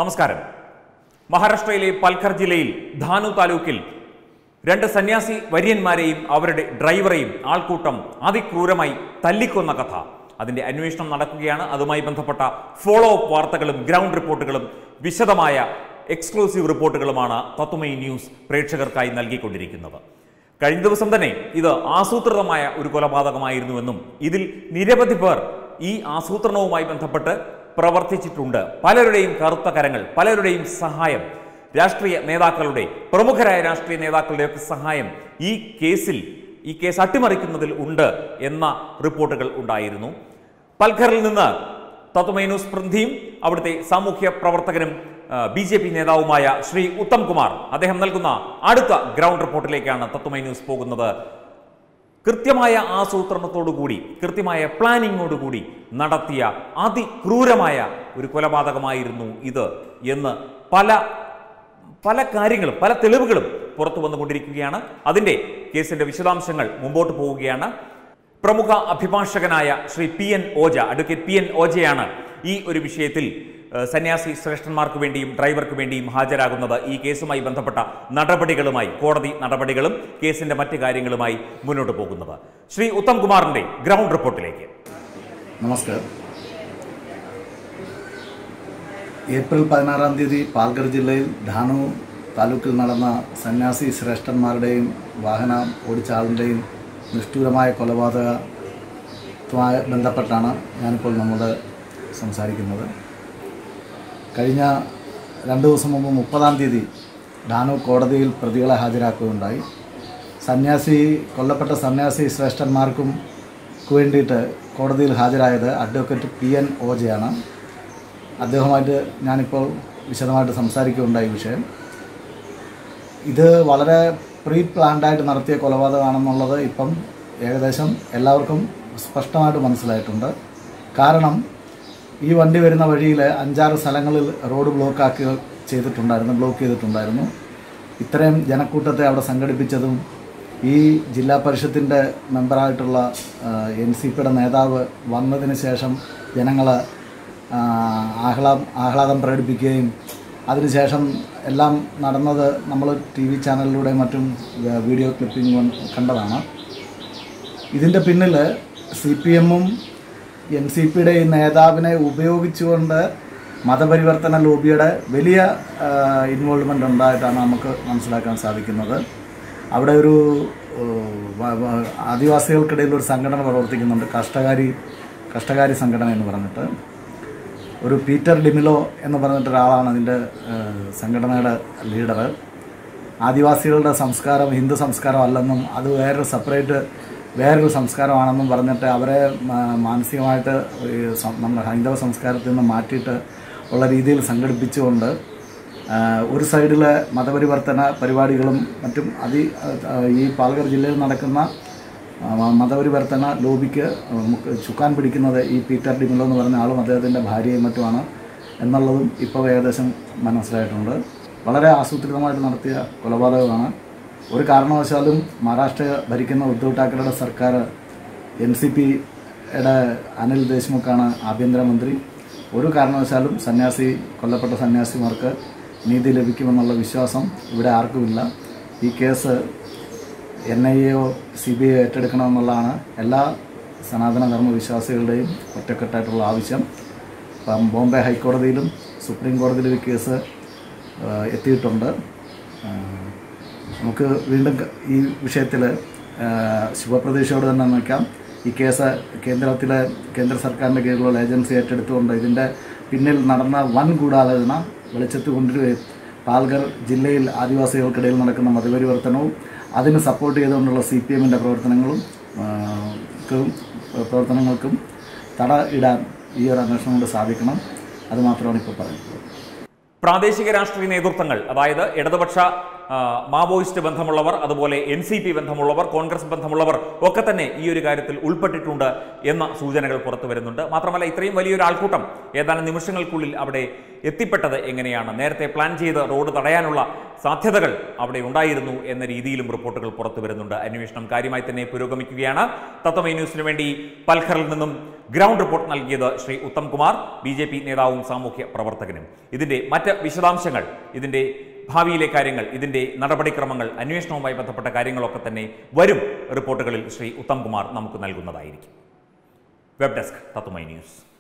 നമസ്കാരം മഹാരാഷ്ട്രയിലെ പൽഘർ ജില്ലയിൽ ധാനു താലൂക്കിൽ രണ്ട് സന്യാസി വര്യന്മാരെയും അവരുടെ ഡ്രൈവറെയും ആൾക്കൂട്ടം അതിക്രൂരമായി തല്ലിക്കൊന്ന കഥ അതിന്റെ അന്വേഷണം നടക്കുകയാണ് അതുമായി ബന്ധപ്പെട്ട ഫോളോ അപ്പ് വാർത്തകളും ഗ്രൗണ്ട് റിപ്പോർട്ടുകളും വിശദമായ എക്സ്ക്ലൂസീവ് റിപ്പോർട്ടുകളുമാണ് തത്വമയി ന്യൂസ് പ്രേക്ഷകർക്കായി നൽകിക്കൊണ്ടിരിക്കുന്നത് കഴിഞ്ഞ ദിവസം തന്നെ ഇത് ആസൂത്രിതമായ ഒരു കൊലപാതകമായിരുന്നുവെന്നും ഇതിൽ നിരവധി പേർ ഈ ആസൂത്രണവുമായി ബന്ധപ്പെട്ട് പ്രവർത്തിച്ചിട്ടുണ്ട് പലരുടെയും കറുത്ത കരങ്ങൾ പലരുടെയും സഹായം രാഷ്ട്രീയ നേതാക്കളുടെ പ്രമുഖരായ രാഷ്ട്രീയ നേതാക്കളുടെയൊക്കെ സഹായം ഈ കേസിൽ ഈ കേസ് അട്ടിമറിക്കുന്നതിൽ ഉണ്ട് എന്ന റിപ്പോർട്ടുകൾ ഉണ്ടായിരുന്നു പൽഘറിൽ നിന്ന് തത്വമൈ ന്യൂസ് പ്രതിനിധിയും അവിടുത്തെ സാമൂഹ്യ പ്രവർത്തകനും ബി ജെ പി നേതാവുമായ ശ്രീ ഉത്തം കുമാർ അദ്ദേഹം നൽകുന്ന അടുത്ത ഗ്രൗണ്ട് റിപ്പോർട്ടിലേക്കാണ് തത്വമൈ ന്യൂസ് പോകുന്നത് കൃത്യമായ ആസൂത്രണത്തോടുകൂടി കൃത്യമായ പ്ലാനിങ്ങോടുകൂടി നടത്തിയ അതിക്രൂരമായ ഒരു കൊലപാതകമായിരുന്നു ഇത് എന്ന് പല പല കാര്യങ്ങളും പല തെളിവുകളും പുറത്തു വന്നുകൊണ്ടിരിക്കുകയാണ് അതിൻ്റെ കേസിന്റെ വിശദാംശങ്ങൾ മുമ്പോട്ട് പോവുകയാണ് പ്രമുഖ അഭിഭാഷകനായ Shri P N Oja advocate P N ഓജയാണ് ഈ ഒരു വിഷയത്തിൽ ഏഹ്, സന്യാസി ശ്രേഷ്ഠന്മാർക്ക് വേണ്ടിയും ഡ്രൈവർക്ക് വേണ്ടിയും ഹാജരാകുന്നത് ഈ കേസുമായി ബന്ധപ്പെട്ട നടപടികളുമായി കോടതി നടപടികളും കേസിന്റെ മറ്റ് കാര്യങ്ങളുമായി മുന്നോട്ട് പോകുന്നത് ശ്രീ ഉത്തം കുമാറിന്റെ ഗ്രൗണ്ട് റിപ്പോർട്ടിലേക്ക് നമസ്കാരം ഏപ്രിൽ പതിനാറാം തീയതി പാൽഘർ ജില്ലയിൽ ധാനു താലൂക്കിൽ നടന്ന സന്യാസി ശ്രേഷ്ഠന്മാരുടെയും വാഹനം ഓടിച്ച ആളിൻ്റെയും നിഷ്ഠൂരമായ കൊലപാതകവുമായി ബന്ധപ്പെട്ടാണ് ഞാനിപ്പോൾ നമ്മോട് സംസാരിക്കുന്നത് കഴിഞ്ഞ രണ്ട് ദിവസം മുമ്പ് മുപ്പതാം തീയതി ധാനു കോടതിയിൽ പ്രതികളെ ഹാജരാക്കുകയുണ്ടായി സന്യാസി കൊല്ലപ്പെട്ട സന്യാസി ശ്രേഷ്ഠന്മാർക്കും ക്ക് വേണ്ടിയിട്ട് കോടതിയിൽ ഹാജരായത് അഡ്വക്കേറ്റ് പി എൻ ഓജയാണ് അദ്ദേഹവുമായിട്ട് ഞാനിപ്പോൾ വിശദമായിട്ട് സംസാരിക്കുകയുണ്ടായി ഈ വിഷയം ഇത് വളരെ പ്രീ പ്ലാൻഡായിട്ട് നടത്തിയ കൊലപാതകമാണെന്നുള്ളത് ഇപ്പം ഏകദേശം എല്ലാവർക്കും സ്പഷ്ടമായിട്ട് മനസ്സിലായിട്ടുണ്ട് കാരണം ഈ വണ്ടി വരുന്ന വഴിയിൽ അഞ്ചാറ് സ്ഥലങ്ങളിൽ റോഡ് ബ്ലോക്കാക്കി ചെയ്തിട്ടുണ്ടായിരുന്നു ബ്ലോക്ക് ചെയ്തിട്ടുണ്ടായിരുന്നു ഇത്രയും ജനക്കൂട്ടത്തെ അവിടെ സംഘടിപ്പിച്ചതും ഈ ജില്ലാ പരിഷത്തിൻ്റെ മെമ്പറായിട്ടുള്ള എൻ സി പിയുടെ നേതാവ് വന്നതിന് ശേഷം ജനങ്ങൾ ആഹ്ലാദം ആഹ്ലാദം പ്രകടിപ്പിക്കുകയും അതിനുശേഷം എല്ലാം നടന്നത് നമ്മൾ ടി വി ചാനലിലൂടെ മറ്റും വ- വീഡിയോ ക്ലിപ്പിംഗ് വന്ന് കണ്ടതാണ് ഇതിൻ്റെ പിന്നിൽ സി പി എമ്മും എൻ സി പിയുടെ ഈ നേതാവിനെ ഉപയോഗിച്ചുകൊണ്ട് മതപരിവർത്തന ലോബിയുടെ വലിയ ഇൻവോൾവ്മെൻ്റ് ഉണ്ടായിട്ടാണ് നമുക്ക് മനസ്സിലാക്കാൻ സാധിക്കുന്നത് അവിടെ ഒരു ഏഹ്, വ- വ- ആദിവാസികൾക്കിടയിൽ ഒരു സംഘടന പ്രവർത്തിക്കുന്നുണ്ട് കഷ്ടകാരി കഷ്ടകാരി സംഘടന എന്ന് പറഞ്ഞിട്ട് ഒരു പീറ്റർ ഡിമിലോ എന്ന് പറഞ്ഞിട്ട് ഒരാളാണ് അതിൻ്റെ ഏഹ്, സംഘടനയുടെ ലീഡർ ആദിവാസികളുടെ സംസ്കാരം ഹിന്ദു സംസ്കാരം അല്ലെന്നും അത് വേറൊരു സെപ്പറേറ്റ് വേറൊരു സംസ്കാരമാണെന്നും പറഞ്ഞിട്ട് അവരെ മാ- മാനസികമായിട്ട് ഈ സം- നമ്മുടെ ഹൈന്ദവ സംസ്കാരത്തിൽ നിന്ന് മാറ്റിയിട്ട് ഉള്ള രീതിയിൽ സംഘടിപ്പിച്ചുകൊണ്ട് ആ, ഒരു സൈഡിൽ മതപരിവർത്തന പരിപാടികളും മറ്റും അതി ആ, ഈ പാലക്കാട് ജില്ലയിൽ നടക്കുന്ന ആ, മതപരിവർത്തന ലോബിക്ക് നമുക്ക് ചുക്കാൻ പിടിക്കുന്നത് ഈ പീറ്റർ ഡിമിലോ എന്ന് പറഞ്ഞ ആളും അദ്ദേഹത്തിൻ്റെ ഭാര്യയും മറ്റുമാണ് എന്നുള്ളതും ഇപ്പോൾ ഏകദേശം മനസ്സിലായിട്ടുണ്ട് വളരെ ആസൂത്രിതമായിട്ട് നടത്തിയ കൊലപാതകമാണ് ഒരു കാരണവശാലും മഹാരാഷ്ട്ര ഭരിക്കുന്ന ഉദ്ധവ് ഠാക്കറയുടെ സർക്കാർ എൻ സി പിയുടെ അനിൽ ദേശ്മുഖാണ് ആഭ്യന്തരമന്ത്രി ഒരു കാരണവശാലും സന്യാസി കൊല്ലപ്പെട്ട സന്യാസിമാർക്ക് നീതി ലഭിക്കുമെന്നുള്ള വിശ്വാസം ഇവിടെ ആർക്കുമില്ല ഈ കേസ് എൻ ഐ എയോ സി ബി ഐ ഏറ്റെടുക്കണമെന്നുള്ളതാണ് എല്ലാ സനാതന ധർമ്മ വിശ്വാസികളുടെയും ഒറ്റക്കെട്ടായിട്ടുള്ള ആവശ്യം ഇപ്പം ബോംബെ ഹൈക്കോടതിയിലും സുപ്രീം കോടതിയിലും ഈ കേസ് ആ, എത്തിയിട്ടുണ്ട് ആ, നമുക്ക് വീണ്ടും ക- ഈ വിഷയത്തിൽ ശുഭപ്രതീക്ഷയോട് തന്നെ നിൽക്കാം ഈ കേസ് കേന്ദ്രത്തിലെ കേന്ദ്ര സർക്കാരിൻ്റെ കീഴിലുള്ള ഏജൻസി ഏറ്റെടുത്തുകൊണ്ട് ഇതിൻ്റെ പിന്നിൽ നടന്ന വൻ ഗൂഢാലോചന വെളിച്ചത്ത് കൊണ്ടുവരികയും പാൽഘർ ജില്ലയിൽ ആദിവാസികൾക്കിടയിൽ നടക്കുന്ന മതപരിവർത്തനവും അതിന് സപ്പോർട്ട് ചെയ്തുകൊണ്ടുള്ള സി പി എമ്മിൻ്റെ പ്രവർത്തനങ്ങളും ആ, ക്കും പ്രവർത്തനങ്ങൾക്കും തട ഇടാൻ ഈ ഒരു അന്വേഷണം കൊണ്ട് സാധിക്കണം അത് മാത്രമാണ് ഇപ്പോൾ പറയുന്നത് പ്രാദേശിക രാഷ്ട്രീയ നേതൃത്വങ്ങൾ അതായത് ഇടതുപക്ഷ ആ, മാവോയിസ്റ്റ് ബന്ധമുള്ളവർ അതുപോലെ എൻ സി പി ബന്ധമുള്ളവർ കോൺഗ്രസ് ബന്ധമുള്ളവർ ഒക്കെ തന്നെ ഈ ഒരു കാര്യത്തിൽ ഉൾപ്പെട്ടിട്ടുണ്ട് എന്ന സൂചനകൾ പുറത്തു വരുന്നുണ്ട് മാത്രമല്ല ഇത്രയും വലിയൊരു ആൾക്കൂട്ടം ഏതാനും നിമിഷങ്ങൾക്കുള്ളിൽ അവിടെ എത്തിപ്പെട്ടത് എങ്ങനെയാണ് നേരത്തെ പ്ലാൻ ചെയ്ത് റോഡ് തടയാനുള്ള സാധ്യതകൾ അവിടെ ഉണ്ടായിരുന്നു എന്ന രീതിയിലും റിപ്പോർട്ടുകൾ പുറത്തു വരുന്നുണ്ട് അന്വേഷണം കാര്യമായി തന്നെ പുരോഗമിക്കുകയാണ് തത്വമൈ ന്യൂസിനു വേണ്ടി പൽഖറിൽ നിന്നും ഗ്രൗണ്ട് റിപ്പോർട്ട് നൽകിയത് Shri Uttam Kumar B J P നേതാവും സാമൂഹ്യ പ്രവർത്തകനും ഇതിന്റെ മറ്റ് വിശദാംശങ്ങൾ ഇതിന്റെ ഭാവിയിലെ കാര്യങ്ങൾ ഇതിന്റെ നടപടിക്രമങ്ങൾ അന്വേഷണവുമായി ബന്ധപ്പെട്ട കാര്യങ്ങളൊക്കെ തന്നെ വരും റിപ്പോർട്ടുകളിൽ ശ്രീ ഉത്തം കുമാർ നമുക്ക് നൽകുന്നതായിരിക്കും വെബ് ഡെസ്ക് തത്വമൈ ന്യൂസ്